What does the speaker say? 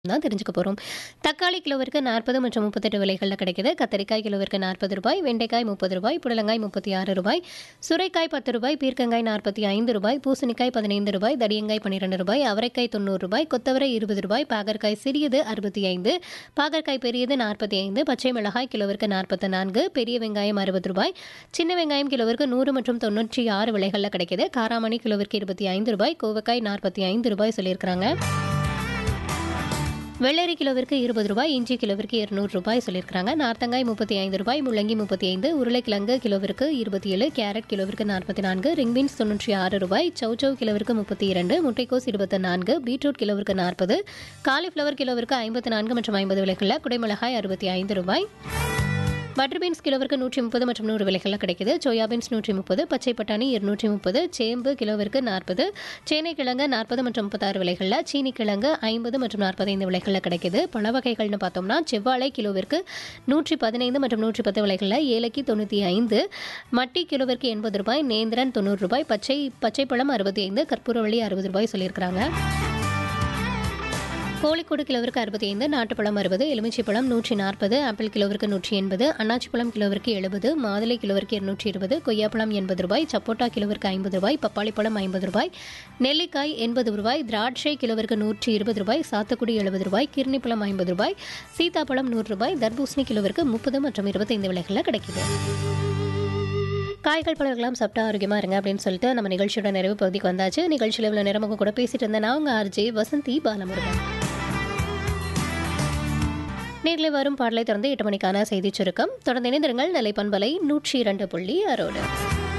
தான் தெரிஞ்சுக்க போகிறோம் தக்காளி கிலோவிற்கு நாற்பது மற்றும் முப்பத்தெட்டு விலைகளில் கிடைக்குது கத்தரிக்காய் கிலோவிற்கு நாற்பது ரூபாய் வெண்டைக்காய் முப்பது ரூபாய் புடலங்காய் முப்பத்தி ஆறு ரூபாய் சுரைக்காய் பத்து ரூபாய் பீர்க்கங்காய் நாற்பத்தி ஐந்து ரூபாய் பூசணிக்காய் பதினைந்து ரூபாய் தடியங்காய் பன்னிரெண்டு ரூபாய் அவரைக்காய் தொண்ணூறு ரூபாய் கொத்தவரை இருபது ரூபாய் பாகற்காய் சிறியது அறுபத்தி ஐந்து பாகற்காய் பெரியது நாற்பத்தி ஐந்து பச்சை மிளகாய் கிலோவிற்கு நாற்பத்தி நான்கு பெரிய வெங்காயம் அறுபது ரூபாய் சின்ன வெங்காயம் கிலோவிற்கு நூறு மற்றும் தொண்ணூற்றி ஆறு விலைகளில் கிடைக்குது காராமணி கிலோவிற்கு இருபத்தி ஐந்து ரூபாய் கோவக்காய் நாற்பத்தி ஐந்து ரூபாய் சொல்லியிருக்கிறாங்க வெள்ளரி கிலோவிற்கு இருபது ரூபாய் இஞ்சி கிலோவிற்கு இருநூறு ரூபாய் சொல்லியிருக்காங்க நார்த்தங்காய் முப்பத்தி ஐந்து ரூபாய் முள்ளங்கி முப்பத்தி ஐந்து உருளைக்கிழங்கு கிலோவிற்கு இருபத்தி ஏழு கேரட் கிலோவிற்கு நாற்பத்தி நான்கு ரிங் பீன்ஸ் தொண்ணூற்றி ஆறு ரூபாய் சௌச்சௌ கிலோவிற்கு முப்பத்தி இரண்டு முட்டைக்கோஸ் இருபத்தி நான்கு பீட்ரூட் கிலோவிற்கு நாற்பது காலிஃப்ளவர் கிலோவிற்கு ஐம்பத்தி நான்கு மற்றும் ஐம்பது விலைகளில் குடைமிளகாய் அறுபத்தி ஐந்து ரூபாய் பட்டர் பீன்ஸ் கிலோவிற்கு நூற்றி முப்பது மற்றும் நூறு விலைகளில் கிடைக்குது சோயா பீன்ஸ் நூற்றி முப்பது பச்சை பட்டாணி இருநூற்றி முப்பது சேம்பு கிலோவிற்கு நாற்பது சேனை கிழங்கு நாற்பது மற்றும் முப்பத்தாறு விலைகளில் சீனி கிழங்கு ஐம்பது மற்றும் நாற்பத்தைந்து விலைகளில் கிடைக்குது பழ வகைகள்னு பார்த்தோம்னா செவ்வாழை கிலோவிற்கு நூற்றி பதினைந்து மற்றும் நூற்றி பத்து விலைகளில் ஏலக்கி தொண்ணூற்றி ஐந்து மட்டி கிலோவிற்கு எண்பது ரூபாய் நேந்திரன் தொண்ணூறு ரூபாய் பச்சை பச்சை பழம் அறுபத்தி ஐந்து கற்பூரவள்ளி அறுபது ரூபாய் சொல்லியிருக்கிறாங்க கோழிக்கூடு கிலோவிற்கு அறுபத்தி ஐந்து நாட்டுப்பழம் அறுபது எலுமிச்சை பழம் நூற்றி நாற்பது ஆப்பிள் கிலோவிற்கு நூற்றி எண்பது அன்னாச்சி பழம் கிலோவிற்கு எழுபது மாதுளை கிலோவிற்கு இருநூற்றி இருபது கொய்யாப்பழம் எண்பது ரூபாய் சப்போட்டா கிலோவிற்கு ஐம்பது ரூபாய் பப்பாளி பழம் ஐம்பது ரூபாய் நெல்லிக்காய் எண்பது ரூபாய் திராட்சை கிலோவிற்கு நூற்றி இருபது ரூபாய் சாத்துக்குடி எழுபது ரூபாய் கிர்ணிப்பழம் ஐம்பது ரூபாய் சீதாப்பழம் நூறு ரூபாய் தர்பூசணி கிலோவிற்கு முப்பது மற்றும் இருபத்தைந்து விலைகளில் கிடைக்குது காய்கள் பழங்களாம் சாப்பிட்டா ஆரோக்கியமாக இருங்க அப்படின்னு சொல்லிட்டு நம்ம நிகழ்ச்சியோட நிறைவு பகுதிக்கு வந்தாச்சு நிகழ்ச்சியில் இவ்வளோ நேரம் கூட பேசிட்டு இருந்தேன் நான் உங்கள் ஆர்ஜே வசந்தி பாலமுருகன் நேரில் வரும் பாடலை தொடர்ந்து எட்டு மணிக்கான செய்திச் சுருக்கம் தொடர்ந்து இணைந்திருங்கள் நிலை பண்பலை நூற்றி இரண்டு புள்ளி அரோடு